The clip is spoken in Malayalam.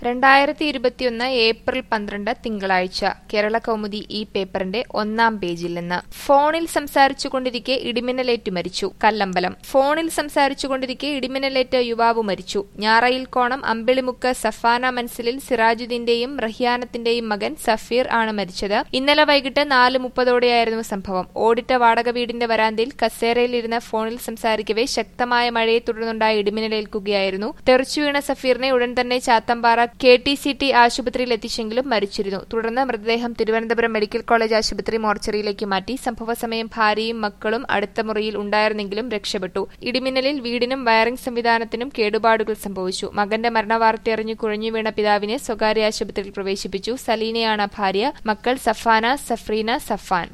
രണ്ടായിരത്തി ഇരുപത്തിയൊന്ന് ഏപ്രിൽ പന്ത്രണ്ട് തിങ്കളാഴ്ച കേരള കൗമുദി ഈ പേപ്പറിന്റെ ഒന്നാം പേജിൽ നിന്ന് ഫോണിൽ സംസാരിച്ചുകൊണ്ടിരിക്കെ ഇടിമിന്നലേറ്റു മരിച്ചു കല്ലമ്പലം ഫോണിൽ സംസാരിച്ചുകൊണ്ടിരിക്കെ ഇടിമിന്നലേറ്റ് യുവാവ് മരിച്ചു ഞാറയിൽ കോണം അമ്പിളിമുക്ക് സഫാന മൻസിലിൽ സിറാജുദ്ദീന്റെയും റഹിയാനത്തിന്റെയും മകൻ സഫീർ ആണ് മരിച്ചത് ഇന്നലെ വൈകിട്ട് നാല് മുപ്പതോടെയായിരുന്നു സംഭവം ഓടിട്ട വാടക വീടിന്റെ വരാന്തയിൽ കസേരയിലിരുന്ന് ഫോണിൽ സംസാരിക്കവേ ശക്തമായ മഴയെ തുടർന്നുണ്ടായ ഇടിമിന്നലേൽക്കുകയായിരുന്നു തെറിച്ചുവീണ സഫീറിനെ ഉടൻ തന്നെ Chathampara K T C T ആശുപത്രിയിൽ എത്തിച്ചെങ്കിലും മരിച്ചിരുന്നു തുടർന്ന് മൃതദേഹം തിരുവനന്തപുരം മെഡിക്കൽ കോളേജ് ആശുപത്രി മോർച്ചറിയിലേക്ക് മാറ്റി സംഭവസമയം ഭാര്യയും മക്കളും അടുത്ത മുറിയിൽ ഉണ്ടായിരുന്നെങ്കിലും രക്ഷപ്പെട്ടു ഇടിമിന്നലിൽ വീടിനും വയറിംഗ് സംവിധാനത്തിനും കേടുപാടുകൾ സംഭവിച്ചു മകന്റെ മരണവാർത്തയറിഞ്ഞു കുഴഞ്ഞു വീണ പിതാവിനെ സ്വകാര്യ ആശുപത്രിയിൽ പ്രവേശിപ്പിച്ചു സലീനയാണ് ഭാര്യ മക്കൾ സഫാന സഫ്രീന സഫാൻ